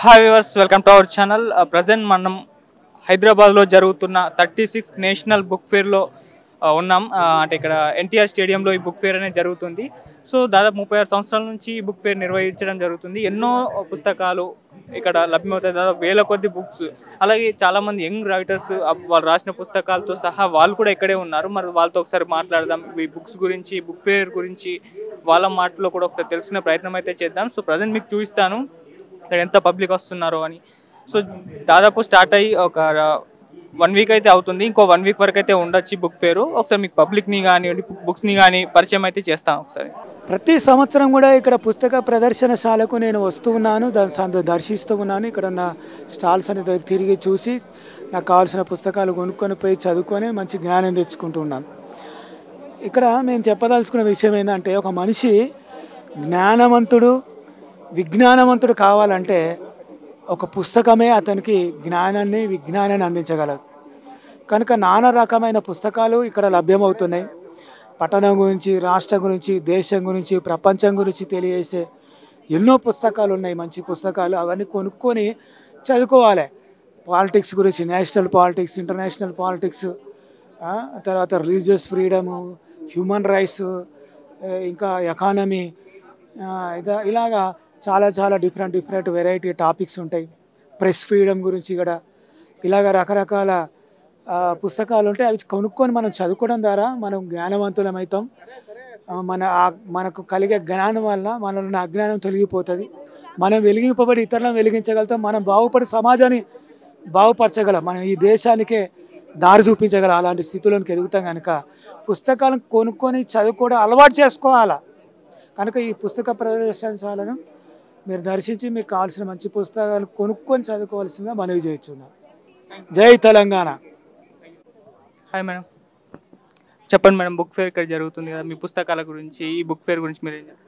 Hi viewers welcome to our channel present మనం హైదరాబాద్లో జరుగుతున్న థర్టీ సిక్స్ నేషనల్ బుక్ ఫేర్లో ఉన్నాం ఆ, అంటే ఇక్కడ ఎన్టీఆర్ స్టేడియంలో ఈ బుక్ ఫేర్ అనేది జరుగుతుంది సో దాదాపు ముప్పై ఆరు సంవత్సరాల నుంచి ఈ బుక్ ఫేర్ నిర్వహించడం జరుగుతుంది ఎన్నో పుస్తకాలు ఇక్కడ లభ్యమవుతాయి దాదాపు వేల కొద్ది బుక్స్ అలాగే చాలా మంది యంగ్ రైటర్స్ వాళ్ళు రాసిన పుస్తకాలతో సహా వాళ్ళు కూడా ఇక్కడే ఉన్నారు మరి వాళ్ళతో ఒకసారి మాట్లాడదాం ఈ బుక్స్ గురించి బుక్ ఫేర్ గురించి వాళ్ళ మాటలో కూడా ఒకసారి తెలుసుకునే ప్రయత్నం అయితే చేద్దాం సో ప్రజెంట్ మీకు చూపిస్తాను ఇక్కడ ఎంత పబ్లిక్ వస్తున్నారో అని సో దాదాపు స్టార్ట్ అయ్యి ఒక వన్ వీక్ అయితే అవుతుంది ఇంకో వన్ వీక్ వరకు అయితే ఉండొచ్చు బుక్ ఫేరు ఒకసారి మీకు పబ్లిక్ని కానీ బుక్స్ని కానీ పరిచయం అయితే చేస్తాను ఒకసారి ప్రతి సంవత్సరం కూడా ఇక్కడ పుస్తక ప్రదర్శనశాలకు నేను వస్తూ ఉన్నాను దాన్ని సంద- దర్శిస్తూ ఉన్నాను ఇక్కడ ఉన్న స్టాల్స్ అనేది తిరిగి చూసి నాకు కావాల్సిన పుస్తకాలు కొనుక్కొని పోయి చదువుకొని మంచి జ్ఞానం తెచ్చుకుంటూ ఉన్నాను ఇక్కడ మేము చెప్పదలుచుకున్న విషయం ఏంటంటే ఒక మనిషి జ్ఞానవంతుడు విజ్ఞానవంతుడు కావాలంటే ఒక పుస్తకమే అతనికి జ్ఞానాన్ని విజ్ఞానాన్ని అందించగలదు కనుక నానా రకమైన పుస్తకాలు ఇక్కడ లభ్యమవుతున్నాయి పట్టణం గురించి రాష్ట్రం గురించి దేశం గురించి ప్రపంచం గురించి తెలియజేసే ఎన్నో పుస్తకాలు ఉన్నాయి మంచి పుస్తకాలు అవన్నీ కొనుక్కొని చదువుకోవాలి పాలిటిక్స్ గురించి నేషనల్ పాలిటిక్స్ ఇంటర్నేషనల్ పాలిటిక్స్ ఆ, తర్వాత రిలీజియస్ ఫ్రీడము హ్యూమన్ రైట్స్ ఇంకా ఎకానమీ ఇదా ఇలాగా చాలా చాలా డిఫరెంట్ డిఫరెంట్ వెరైటీ టాపిక్స్ ఉంటాయి ప్రెస్ ఫ్రీడమ్ గురించి కూడా ఇలాగ రకరకాల ఆ, పుస్తకాలు ఉంటాయి అవి కొనుక్కొని మనం చదువుకోవడం ద్వారా మనం జ్ఞానవంతులం అవుతాం ఆ, మన ఆ- మనకు కలిగే జ్ఞానం వల్ల మనలో ఉన్న అజ్ఞానం తొలగిపోతుంది మనం వెలిగింపబడి ఇతరులను వెలిగించగలుగుతాం మనం బాగుపడి సమాజాన్ని బాగుపరచగలం మనం ఈ దేశానికే దారి చూపించగలం అలాంటి స్థితిలోనికి ఎదుగుతాం కనుక పుస్తకాలను కొనుక్కొని చదువుకోవడం అలవాటు చేసుకోవాలా కనుక ఈ పుస్తక ప్రదర్శనశాలను మీరు దర్శించి మీకు కావాల్సిన మంచి పుస్తకాలు కొనుక్కొని చదువుకోవాల్సిందిగా మనవి చేస్తున్నాను జై తెలంగాణ హాయ్ మేడం చెప్పండి మేడం బుక్ ఫేర్ ఇక్కడ జరుగుతుంది కదా మీ పుస్తకాల గురించి ఈ బుక్ ఫేర్ గురించి మీరు ఏం చెప్తారు?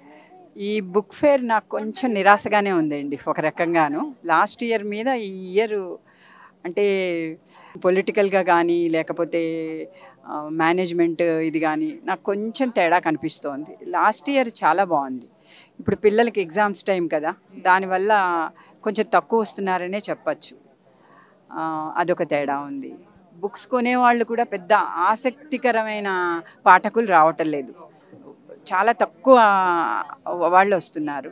ఈ బుక్ ఫేర్ నాకు కొంచెం నిరాశగానే ఉందండి ఒక రకంగాను లాస్ట్ ఇయర్ మీద ఈ ఇయర్ అంటే పొలిటికల్గా కానీ లేకపోతే మేనేజ్మెంట్ ఇది కానీ నాకు కొంచెం తేడా కనిపిస్తోంది లాస్ట్ ఇయర్ చాలా బాగుంది ఇప్పుడు పిల్లలకి ఎగ్జామ్స్ టైం కదా దానివల్ల కొంచెం తక్కువ వస్తున్నారనే చెప్పచ్చు ఆ, అదొక తేడా ఉంది బుక్స్ కొనేవాళ్ళు కూడా పెద్ద ఆసక్తికరమైన పాఠకులు రావటం లేదు చాలా తక్కువ వాళ్ళు వస్తున్నారు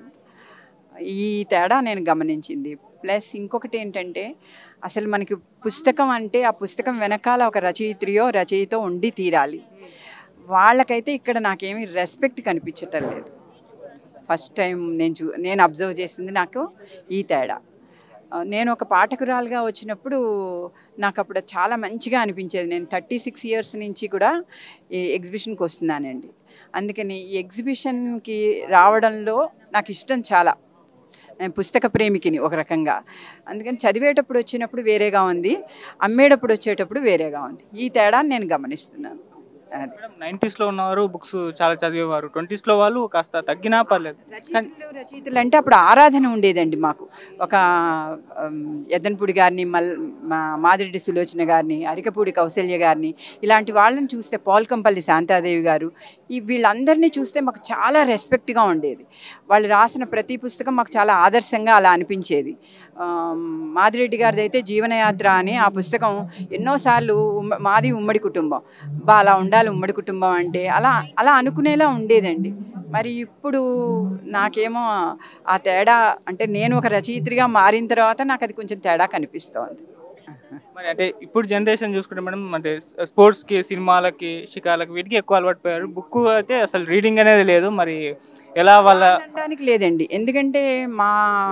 ఈ తేడా నేను గమనించింది ప్లస్ ఇంకొకటి ఏంటంటే అసలు మనకి పుస్తకం అంటే ఆ పుస్తకం వెనకాల ఒక రచయిత్రియో రచయితో ఉండి తీరాలి వాళ్ళకైతే ఇక్కడ నాకేమీ రెస్పెక్ట్ కనిపించటం లేదు ఫస్ట్ టైం నేను చూ నేను అబ్జర్వ్ చేసింది నాకు ఈ తేడా ఆ, నేను ఒక పాఠకురాలుగా వచ్చినప్పుడు నాకు అప్పుడు చాలా మంచిగా అనిపించేది నేను థర్టీ సిక్స్ ఇయర్స్ నుంచి కూడా ఈ ఎగ్జిబిషన్కి వస్తున్నానండి అందుకని ఈ ఎగ్జిబిషన్కి రావడంలో నాకు ఇష్టం చాలా నేను పుస్తక ప్రేమికిని ఒక రకంగా అందుకని చదివేటప్పుడు వచ్చినప్పుడు వేరేగా ఉంది అమ్మేటప్పుడు వచ్చేటప్పుడు వేరేగా ఉంది ఈ తేడాన్ని నేను గమనిస్తున్నాను అది మేడం నైంటీస్లో ఉన్నవారు బుక్స్ చాలా చదివేవారు ట్వంటీస్లో వాళ్ళు కాస్త తగ్గినా పర్లేదు కానీ రచయితలు రచయితలు అంటే అప్పుడు ఆరాధన ఉండేదండి మాకు ఒక ఉమ్, ఎద్దనపూడి గారిని మల్ మా మాదిరెడ్డి సులోచన గారిని అరికపూడి కౌశల్య గారిని ఇలాంటి వాళ్ళని చూస్తే పోల్కంపల్లి శాంతాదేవి గారు ఈ వీళ్ళందరినీ చూస్తే మాకు చాలా రెస్పెక్ట్గా ఉండేది వాళ్ళు రాసిన ప్రతి పుస్తకం మాకు చాలా ఆదర్శంగా అలా అనిపించేది ఆమ్, మాదిరెడ్డి గారిది అయితే జీవనయాత్ర అని ఆ పుస్తకం ఎన్నోసార్లు ఉమ్మ- మాది ఉమ్మడి కుటుంబం బా అలా ఉండాలి ఉమ్మడి కుటుంబం అంటే అలా అలా అనుకునేలా ఉండేదండి మరి ఇప్పుడు నాకేమో ఆ తేడా అంటే నేను ఒక రచయిత్రిగా మారిన తర్వాత నాకు అది కొంచెం తేడా కనిపిస్తోంది మరి అంటే ఇప్పుడు జనరేషన్ చూసుకుంటే మేడం అంటే స్పోర్ట్స్కి సినిమాలకి షికార్లకి వీటికి ఎక్కువ అలవాటు పోయారు బుక్ అయితే అసలు రీడింగ్ అనేది లేదు మరి ఎలా వాళ్ళ అనడానికి లేదండి ఎందుకంటే మా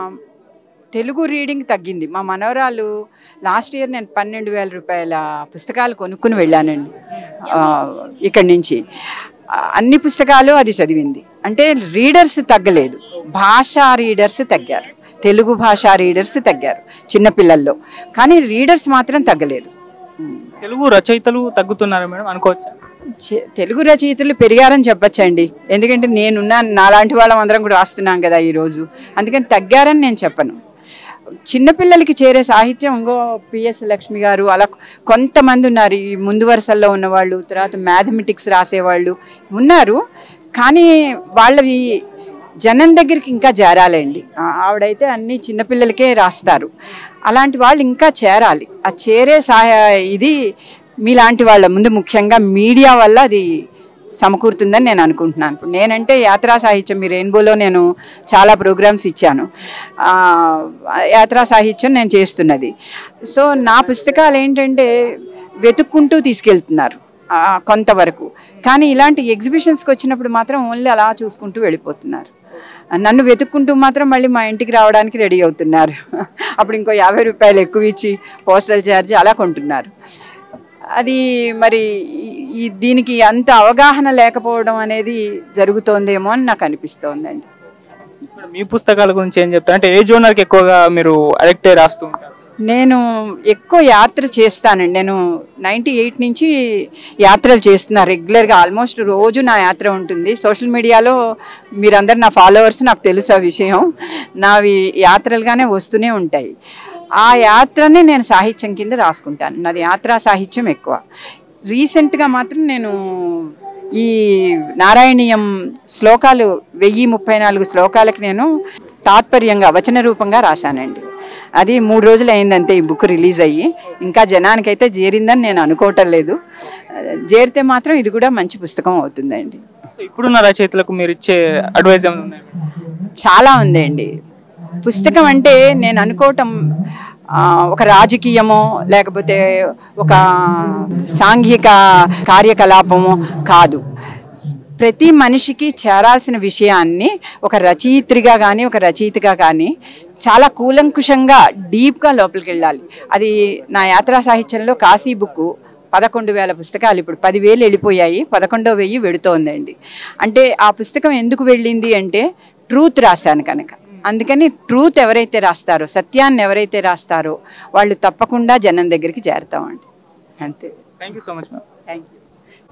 తెలుగు రీడింగ్ తగ్గింది మా మనవరాలు లాస్ట్ ఇయర్ నేను పన్నెండు వేల రూపాయల పుస్తకాలు కొనుక్కుని వెళ్ళానండి ఆ, ఇక్కడి నుంచి ఆ, అన్ని పుస్తకాలు అది చదివింది అంటే రీడర్స్ తగ్గలేదు భాషా రీడర్స్ తగ్గారు తెలుగు భాషా రీడర్స్ తగ్గారు చిన్నపిల్లల్లో కానీ రీడర్స్ మాత్రం తగ్గలేదు తెలుగు రచయితలు తగ్గుతున్నారు మేడం అనుకోవచ్చా చె- తెలుగు రచయితలు పెరిగారని చెప్పచ్చండి ఎందుకంటే నేనున్నా నాలాంటి వాళ్ళం అందరం కూడా రాస్తున్నాం కదా ఈరోజు అందుకని తగ్గారని నేను చెప్పను చిన్నపిల్లలకి చేరే సాహిత్యం ఇంకో పిఎస్ లక్ష్మి గారు అలా కొంతమంది ఉన్నారు ఈ ముందు వరుసల్లో ఉన్నవాళ్ళు తర్వాత మ్యాథమెటిక్స్ రాసేవాళ్ళు ఉన్నారు కానీ వాళ్ళవి జనం దగ్గరికి ఇంకా చేరాలండి ఆ- ఆవిడైతే అన్ని చిన్నపిల్లలకే రాస్తారు అలాంటి వాళ్ళు ఇంకా చేరాలి ఆ చేరే సహాయ ఇది మీలాంటి వాళ్ళ ముందు ముఖ్యంగా మీడియా వల్ల అది సమకూరుతుందని నేను అనుకుంటున్నాను ఇప్పుడు నేనంటే యాత్రా సాహిత్యం మీ రెయిన్బోలో నేను చాలా ప్రోగ్రామ్స్ ఇచ్చాను ఆ, యాత్రా సాహిత్యం నేను చేస్తున్నది సో నా పుస్తకాలు ఏంటంటే వెతుక్కుంటూ తీసుకెళ్తున్నారు ఆ, కొంతవరకు కానీ ఇలాంటి ఎగ్జిబిషన్స్కి వచ్చినప్పుడు మాత్రం ఓన్లీ అలా చూసుకుంటూ వెళ్ళిపోతున్నారు నన్ను వెతుక్కుంటూ మాత్రం మళ్ళీ మా ఇంటికి రావడానికి రెడీ అవుతున్నారు అప్పుడు ఇంకో యాభై రూపాయలు ఎక్కువ ఇచ్చి పోస్టల్ ఛార్జ్ అలా కొంటున్నారు అది మరి ఈ- ఈ దీనికి అంత అవగాహన లేకపోవడం అనేది జరుగుతోందేమో అని నాకు అనిపిస్తోందండి ఇప్పుడు మీ పుస్తకాల గురించి ఏం చెప్తారు అంటే ఏ జోనర్కి ఎక్కువగా మీరు అడిక్ట్ అయి రాస్తూ ఉంటారు నేను ఎక్కువ యాత్ర చేస్తానండి నేను నైంటీ ఎయిట్ నుంచి యాత్రలు చేస్తున్నా రెగ్యులర్గా ఆల్మోస్ట్ రోజు నా యాత్ర ఉంటుంది సోషల్ మీడియాలో మీరందరు నా ఫాలోవర్స్ నాకు తెలుసు ఆ విషయం నావి యాత్రలుగానే వస్తూనే ఉంటాయి ఆ యాత్రనే నేను సాహిత్యం కింద రాసుకుంటాను నాది యాత్రా సాహిత్యం ఎక్కువ రీసెంట్గా మాత్రం నేను ఈ నారాయణీయం శ్లోకాలు వెయ్యి ముప్పై నాలుగు శ్లోకాలకి నేను తాత్పర్యంగా వచన రూపంగా రాశానండి అది మూడు రోజులు అయిందంతే ఈ బుక్ రిలీజ్ అయ్యి ఇంకా జనానికైతే చేరిందని నేను అనుకోవటం లేదు చేరితే మాత్రం ఇది కూడా మంచి పుస్తకం అవుతుందండి సో ఇప్పుడున్న రచయితలకు మీరు ఇచ్చే అడ్వైజ్ ఏమైనా ఉన్నాయి చాలా ఉందండి పుస్తకం అంటే నేను అనుకోవటం ఆ, ఒక రాజకీయమో లేకపోతే ఒక సాంఘిక కార్యకలాపమో కాదు ప్రతి మనిషికి చేరాల్సిన విషయాన్ని ఒక రచయిత్రిగా కానీ ఒక రచయితగా కానీ చాలా కూలంకుషంగా డీప్గా లోపలికి వెళ్ళాలి అది నా యాత్రా సాహిత్యంలో కాశీ బుక్ పదకొండు వేల పుస్తకాలు ఇప్పుడు పదివేలు వెళ్ళిపోయాయి పదకొండో వెయ్యి వెడుతోందండి అంటే ఆ పుస్తకం ఎందుకు వెళ్ళింది అంటే ట్రూత్ రాశాను కనుక అందుకని ట్రూత్ ఎవరైతే రాస్తారో సత్యాన్ని ఎవరైతే రాస్తారో వాళ్ళు తప్పకుండా జనం దగ్గరికి చేరుతామండి అంతే thank you so much ma'am thank you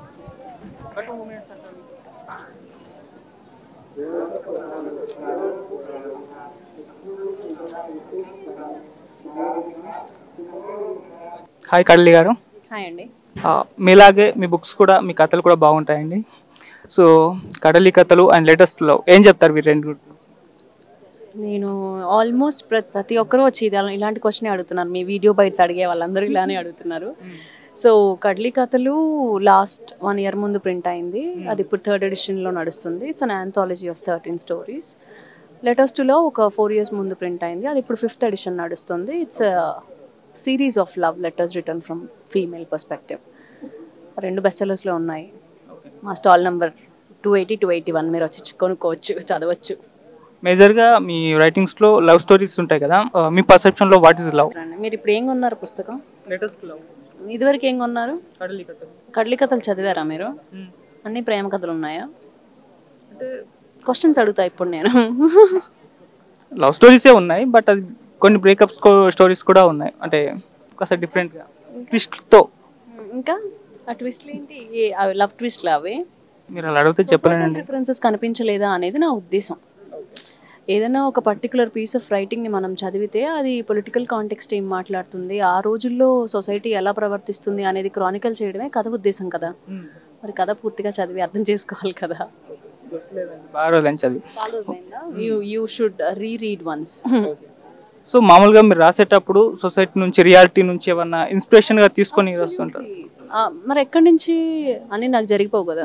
hi Kadali గారు హాయ్ అండి ఆ, మీలాగే మీ బుక్స్ కూడా మీ కథలు కూడా బాగుంటాయండి సో కడలి కథలు అండ్ లేటెస్ట్ లవ్ ఏం చెప్తారు మీరు రెండు నేను ఆల్మోస్ట్ ప్రతి ఒక్కరూ వచ్చి ఇది అలా- ఇలాంటి క్వశ్చన్ అడుగుతున్నారు మీ వీడియో బైట్స్ అడిగే వాళ్ళందరూ ఇలానే అడుగుతున్నారు సో కడ్లీ కథలు లాస్ట్ వన్ ఇయర్ ముందు ప్రింట్ అయింది అది ఇప్పుడు థర్డ్ ఎడిషన్లో నడుస్తుంది it's an anthology of thirteen stories letters టులో ఒక ఫోర్ ఇయర్స్ ముందు ప్రింట్ అయింది అది ఇప్పుడు ఫిఫ్త్ ఎడిషన్ నడుస్తుంది it's series of love letters return from female perspective రెండు బెస్సెలర్స్లో ఉన్నాయి మా stall number two eighty two eighty one మీరు వచ్చి కొనుక్కోవచ్చు చదవచ్చు మేజర్గా మీ రైటింగ్స్లో లవ్ స్టోరీస్ ఉంటాయి కదా ఆ, మీ పర్సెప్షన్లో వాట్ ఇస్ లవ్ రండి. మీరు ఇప్పుడు ఏం కొన్నారు పుస్తకం లేటెస్ట్ లవ్ ఇదివరకు ఏం కొన్నారు కడలి కథలు కడ్లీ కథలు చదివారా మీరు అన్ని ప్రేమ కథలు ఉన్నాయా క్వశ్చన్స్ అడుగుతా ఇప్పుడు నేను లవ్ స్టోరీసే ఉన్నాయి బట్ అది కొన్ని బ్రేకప్ స్టోరీస్ కూడా ఉన్నాయి అంటే కాస్త డిఫరెంట్గా ట్విస్ట్తో ఇంకా ఆ ట్విస్ట్లు ఏంటి లవ్ ట్విస్ట్లు అవి మీరు అలా అడిగితే చెప్పలేనండి డిఫరెన్సెస్ కనిపించలేదా అనేది నా ఉద్దేశం ఏదైనా ఒక పర్టికులర్ పీస్ ఆఫ్ రైటింగ్ని మనం చదివితే అది పొలిటికల్ కాంటెక్స్ట్ ఏం మాట్లాడుతుంది ఆ రోజుల్లో సొసైటీ ఎలా ప్రవర్తిస్తుంది అనేది క్రానికల్ చేయడమే కథ ఉద్దేశం కదా మరి కథ పూర్తిగా చదివి అర్థం చేసుకోవాలి కదా బాగా రోజులు చదివి you you should re read once so మామూలుగా మీరు రాసేటప్పుడు సొసైటీ నుంచి రియాలిటీ నుంచి ఏమన్నా ఇన్స్పిరేషన్గా తీసుకొని వస్తుంటారు మరి ఎక్కడి నుంచి అని నాకు జరిగిపోవు కదా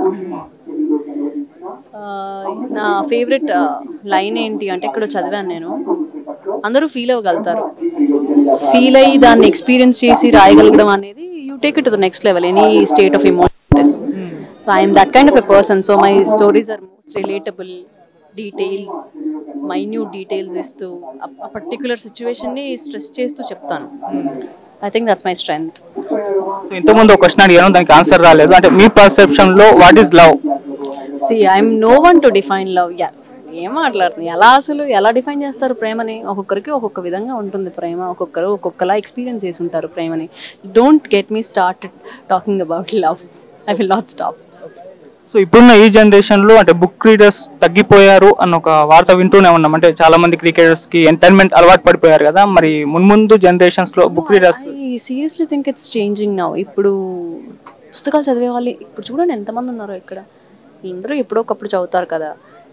ఆ, నా ఫేవరెట్ లైన్ ఏంటి అంటే ఇక్కడ చదివాను నేను అందరూ ఫీల్ అవ్వగలుగుతారు ఫీల్ అయ్యి దాన్ని ఎక్స్పీరియన్స్ చేసి రాయగలగడం అనేది you take it to the next level any state of emotions so I'm that kind of a person so my stories are most relatable details minute details ఇస్తూ ఆ పర్టికులర్ సిచ్యువేషన్ని stress చేస్తూ చెప్తాను I think that's my strength so ఇంతకుముందు ఒక question అడిగాను దానికి answer రాలేదు అంటే మీ పర్సెప్షన్లో what is love see I'm no one to define love yeah ఏం మాట్లాడుతుంది ఎలా అసలు ఎలా డిఫైన్ చేస్తారు ప్రేమని ఒక్కొక్కరికి ఒక్కొక్క విధంగా ఉంటుంది ప్రేమ ఒక్కొక్కరు ఒక్కొక్కలా ఎక్స్పీరియన్స్ చేసి ఉంటారు ప్రేమని don't get me start talking about love I will not stop so ఇప్పుడున్న ఈ జనరేషన్లో అంటే బుక్ రీడర్స్ తగ్గిపోయారు అన్న ఒక వార్త వింటూనే ఉన్నాం అంటే చాలా మంది క్రికెటర్స్కి ఎంటర్టైన్మెంట్ అలవాటు పడిపోయారు కదా మరి మున్ముందు జనరేషన్స్లో book readers I seriously think it's changing now ఇప్పుడు పుస్తకాలు చదివే వాళ్ళు ఇప్పుడు చూడండి ఎంతమంది ఉన్నారో ఇక్కడ అందరూ ఎప్పుడో ఒకప్పుడు చదువుతారు కదా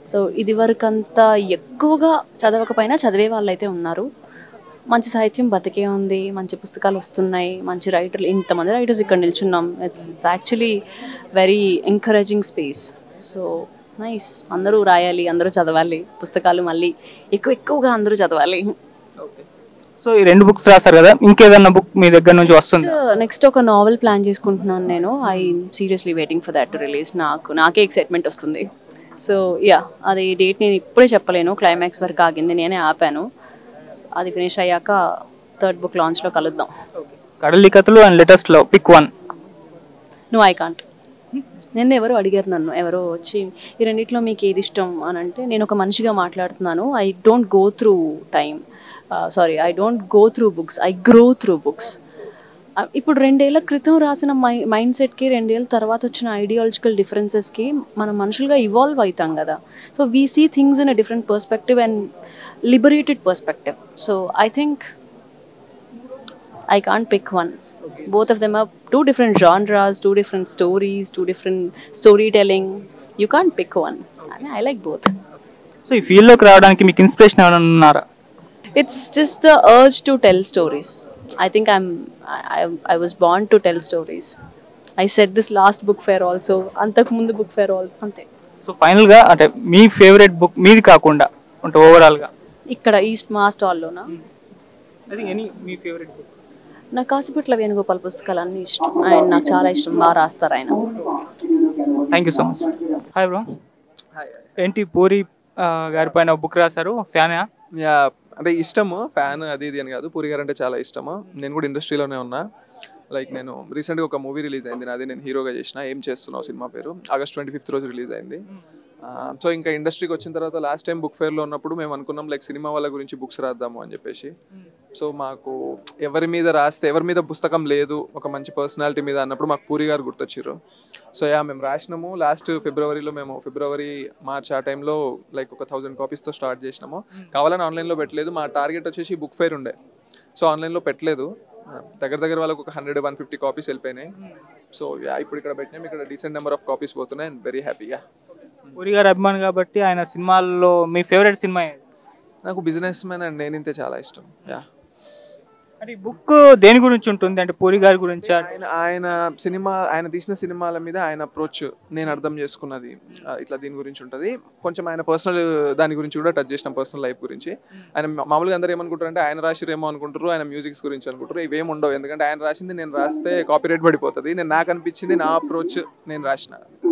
సో ఇది వరకు అంతా ఎక్కువగా చదవకపోయినా చదివే వాళ్ళు అయితే ఉన్నారు మంచి సాహిత్యం బతికే ఉంది మంచి పుస్తకాలు వస్తున్నాయి మంచి రైటర్లు ఇంతమంది రైటర్స్ ఇక్కడ నిల్చున్నాం it's it's actually very encouraging space so nice అందరూ రాయాలి అందరూ చదవాలి పుస్తకాలు మళ్ళీ ఎక్కువ ఎక్కువగా అందరూ చదవాలి సో ఈ రెండు బుక్స్ రాస్తారు కదా ఇంకేదన్నా బుక్ మీ దగ్గర నుంచి వస్తుంది నెక్స్ట్ ఒక నావెల్ ప్లాన్ చేసుకుంటున్నాను నేను I seriously waiting for that to release నాకు నాకే ఎక్సైట్మెంట్ వస్తుంది సో యా అది డేట్ నేను ఇప్పుడే చెప్పలేను క్లైమాక్స్ వరకు ఆగింది నేనే ఆపాను అది ఫినిష్ అయ్యాక థర్డ్ బుక్ లాంచ్లో కలుద్దాం కడలి కథలు అండ్ లేటెస్ట్ లో పిక్ వన్ నువ్వు ఐ కాంట్ నిన్న ఎవరో అడిగారు నన్ను ఎవరో వచ్చి ఈ రెండిట్లో మీకు ఏది ఇష్టం అని అంటే నేను ఒక మనిషిగా మాట్లాడుతున్నాను I don't go through time sorry I don't go through books I grow through books ఇప్పుడు రెండేళ్ల క్రితం రాసిన మై మైండ్ సెట్కి రెండేళ్ళ తర్వాత వచ్చిన ఐడియాలజికల్ డిఫరెన్సెస్కి మనం మనుషులుగా ఇవాల్వ్ అవుతాం కదా so we see things in a different perspective and liberated perspective so I think I can't pick one. Both of them are two different genres, two different stories, two different storytelling. You can't pick one. I mean, I like both. So ఈ field లోకి రావడానికి మీకు inspiration ఏమైనా ఉన్నారా It's just the urge to tell stories. I think I'm. I, I, I was born to tell stories. I said this last book fair also. అంతకు ముందు book fair also అంతే so final గా అంటే మీ favourite book మీది కాకుండా అంటే overall గా ఇక్కడ ఈస్ట్ మా స్టాల్లోనా ఐ థింక్ ఎనీ మీ ఫేవరెట్ బుక్ నాకు కాసిపట్ల వేణుగోపాల్ పుస్తకాలు అన్నీ ఇష్టం ఆయన నాకు చాలా ఇష్టం బాగా రాస్తారు ఆయన thank you so much hi bro ఏంటి పూరి ఆ, గారి పైన బుక్ రాశారు ఫ్యాన్ యా అంటే ఇష్టము ఫ్యాన్ అది ఇది అని కాదు పూరి గారు అంటే చాలా ఇష్టము నేను కూడా ఇండస్ట్రీలోనే ఉన్నా లైక్ నేను రీసెంట్గా ఒక మూవీ రిలీజ్ అయింది నాది నేను హీరోగా చేసిన ఏం చేస్తున్నావు సినిమా పేరు ఆగస్ట్ ట్వంటీ ఫిఫ్త్ రోజు రిలీజ్ అయింది సో ఇంకా ఇండస్ట్రీకి వచ్చిన తర్వాత లాస్ట్ టైం బుక్ ఫేర్లో ఉన్నప్పుడు మేము అనుకున్నాం లైక్ సినిమా వాళ్ళ గురించి బుక్స్ రాద్దాము అని చెప్పేసి సో మాకు ఎవరి మీద రాస్తే ఎవరి మీద పుస్తకం లేదు ఒక మంచి పర్సనాలిటీ మీద అన్నప్పుడు మాకు పూరి గారు గుర్తొచ్చారు సో యా మేము రాసినాము లాస్ట్ ఫిబ్రవరిలో మేము ఫిబ్రవరి మార్చ్ ఆ టైంలో లైక్ ఒక థౌజండ్ కాపీస్తో స్టార్ట్ చేసినాము కావాలని ఆన్లైన్లో పెట్టలేదు మా టార్గెట్ వచ్చేసి బుక్ ఫేర్ ఉండే సో ఆన్లైన్లో పెట్టలేదు దగ్గర దగ్గర వాళ్ళకి ఒక హండ్రెడ్ వన్ ఫిఫ్టీ కాపీస్ వెళ్ళిపోయినాయి సో యా ఇప్పుడు ఇక్కడ పెట్టినాం ఇక్కడ డీసెంట్ నెంబర్ ఆఫ్ కాపీస్ పోతున్నాయి అండ్ వెరీ హ్యాపీగా పూరి గారి అభిమాని కాబట్టి ఆయన సినిమాల్లో మీ ఫేవరెట్ సినిమా ఏది? నాకు బిజినెస్ మ్యాన్ అండ్ నేనింతే చాలా ఇష్టం యా అంటే ఈ బుక్ దేని గురించి ఉంటుంది అంటే పూరి గారి గురించి ఆయన ఆయన సినిమా ఆయన తీసిన సినిమాల మీద ఆయన అప్రోచ్ నేను అర్థం చేసుకున్నది ఆ, ఇట్లా దీని గురించి ఉంటుంది కొంచెం ఆయన పర్సనల్ దాని గురించి కూడా టచ్ చేసిన పర్సనల్ లైఫ్ గురించి ఆయన మా- మామూలుగా అందరూ ఏమనుకుంటారు అంటే ఆయన రాసిరేమో అనుకుంటారు ఆయన మ్యూజిక్స్ గురించి అనుకుంటారు ఇవేం ఉండవు ఎందుకంటే ఆయన రాసింది నేను రాస్తే కాపీరైట్ పడిపోతుంది నేను నాకు అనిపించింది నా అప్రోచ్ నేను రాసిన